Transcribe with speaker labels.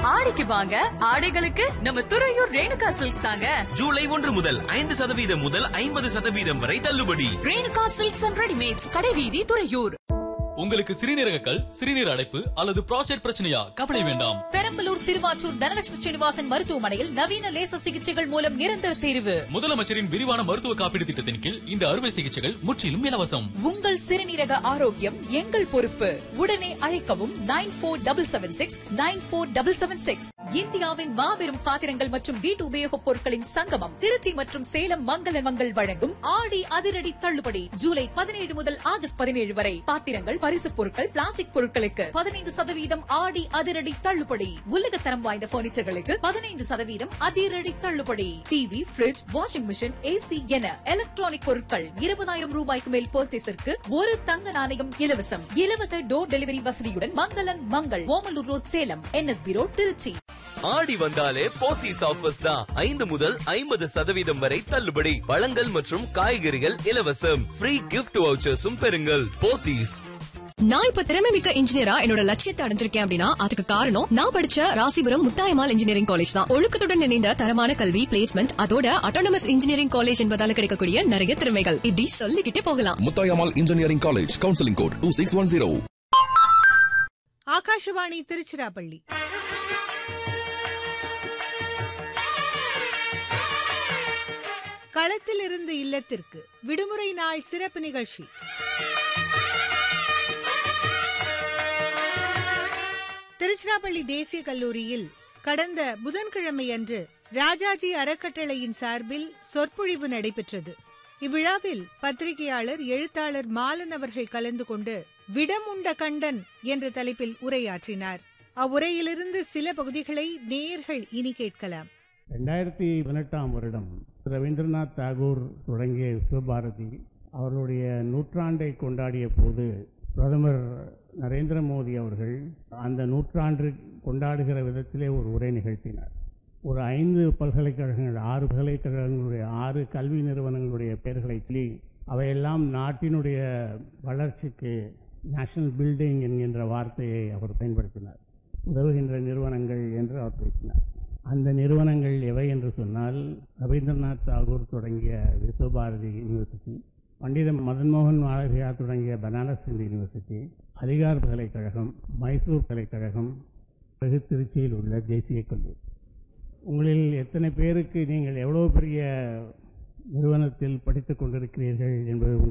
Speaker 1: ஆடிக்கு வாங்க ஆடைகளுக்கு நம்ம துறையூர் ரேணுகா சில்க்ஸ் தாங்க
Speaker 2: ஜூலை ஒன்று முதல் ஐந்து சதவீதம் முதல் ஐம்பது சதவீதம் வரை தள்ளுபடி
Speaker 1: ரேணுகா சில்க்ஸ் அண்ட் ரெடிமேட்ஸ் கடைவீதி துறையூர்
Speaker 3: உங்களுக்கு சிறுநீரக கல் சிறுநீர் அடைப்பு அல்லது புரோஸ்டேட் பிரச்சனையா கவலை வேண்டாம்
Speaker 4: பெரம்பலூர் சிறுவாச்சூர் தனலட்சுமி ஸ்ரீனிவாசன் மருத்துவமனையில் நவீன லேசர் சிகிச்சைகள் மூலம் நிரந்தர தீர்வு
Speaker 3: முதலமைச்சரின் விரிவான மருத்துவ காப்பீடு திட்டத்தின் கீழ் இந்த அறுவை சிகிச்சைகள் முற்றிலும் இலவசம்
Speaker 4: உங்கள் சிறுநீரக ஆரோக்கியம் எங்கள் பொறுப்பு உடனே அழைக்கவும் nine four double seven six nine four double seven six இந்தியாவின் மாபெரும் பாத்திரங்கள் மற்றும் வீட்டு உபயோகப் பொருட்களின் சங்கமம் திருச்சி மற்றும் சேலம் மங்கள மங்கள் வழங்கும் ஆடி அதிரடி தள்ளுபடி ஜூலை பதினேழு முதல் ஆகஸ்ட் பதினேழு வரை பாத்திரங்கள் பரிசுப் பொருட்கள் பிளாஸ்டிக் பொருட்களுக்கு பதினைந்து சதவீதம் ஆடி அதிரடி தள்ளுபடி உலகத்தரம் வாய்ந்த பர்னிச்சர்களுக்கு பதினைந்து சதவீதம் அதிரடி தள்ளுபடி TV fridge washing machine AC என எலக்ட்ரானிக் பொருட்கள் இருபதாயிரம் ரூபாய்க்கு மேல் பர்ச்சேஸிற்கு ஒரு தங்க நாணயம் இலவசம் இலவச டோர் டெலிவரி வசதியுடன் மங்களன் Mangal Omalur road Salem NSP road Trichy
Speaker 2: ஆடி வந்தாலே போத்தீஸ் ஆஃபர்ஸ் தான் ஐந்து முதல் ஐம்பது சதவீதம் வரை தள்ளுபடி பழங்கள் மற்றும் காய்கறிகள் இலவசம் ஃப்ரீ கிஃப்ட் வவுச்சர்ஸும் பெறுங்கள் போத்தீஸ்
Speaker 5: நான் இப்ப திறமை மிக்க இன்ஜினியரா என்னோட லட்சியத்தை அடைஞ்சிருக்கேன் அப்படின்னா அதுக்கு காரணம் நான் படிச்ச ராசிபுரம் முத்தாயமால் இன்ஜினியரிங் காலேஜ் தான் ஒழுக்கத்துடன் இணைந்த தரமான கல்வி பிளேஸ்மெண்ட் அதோட அட்டானமஸ் இன்ஜினியரிங் காலேஜ் என்பதால கிடைக்கக்கூடிய நிறைய திறமைகள் இப்படி சொல்லிக்கிட்டே போகலாம்
Speaker 6: Muthayammal engineering college counselling code two six one zero
Speaker 7: Akashvani Tiruchirappalli களத்திலிருந்து இல்லத்திற்கு விடுமுறை நாள் சிறப்பு நிகழ்ச்சி திருச்சிராப்பள்ளி தேசிய கல்லூரியில் கடந்த புதன்கிழமை அன்று ராஜாஜி அறக்கட்டளையின் சார்பில் சொற்பொழிவு நடைபெற்றது இவ்விழாவில் பத்திரிகையாளர் எழுத்தாளர் மாலன் அவர்கள் கலந்து கொண்டு விடமுண்ட கண்டன் என்ற தலைப்பில் உரையாற்றினார் அவ்வுரையிலிருந்து சில பகுதிகளை நேயர்கள் இனி கேட்கலாம்
Speaker 8: ரெண்டாயிரத்தி பதினெட்டாம் வருடம் ரவீந்திரநாத் தாகூர் தொடங்கிய சிவபாரதி அவர்களுடைய நூற்றாண்டை கொண்டாடிய போது பிரதமர் நரேந்திர மோடி அவர்கள் அந்த நூற்றாண்டு கொண்டாடுகிற விதத்திலே ஒரு உரை நிகழ்த்தினார் ஒரு ஐந்து பல்கலைக்கழகங்கள் ஆறு பல்கலைக்கழகங்களுடைய ஆறு கல்வி நிறுவனங்களுடைய பெயர்களை சொல்லி அவையெல்லாம் நாட்டினுடைய வளர்ச்சிக்கு நேஷனல் பில்டிங் என்கின்ற வார்த்தையை அவர் பயன்படுத்தினார் உதவுகின்ற நிறுவனங்கள் என்று அவர் பேசினார் அந்த நிறுவனங்கள் எவை என்று சொன்னால் ரவீந்திரநாத் தாகூர் தொடங்கிய விஸ்வபாரதி யூனிவர்சிட்டி பண்டித மதன்மோகன் மாளவியா தொடங்கிய பனாரஸ் இந்து யூனிவர்சிட்டி அலிகார் பல்கலைக்கழகம் மைசூர் பல்கலைக்கழகம் பிறகு திருச்சியில் உள்ள தேசிய கல்லூரி உங்களில் எத்தனை பேருக்கு நீங்கள் எவ்வளோ பெரிய நிறுவனத்தில் படித்துக் கொண்டிருக்கிறீர்கள் என்பது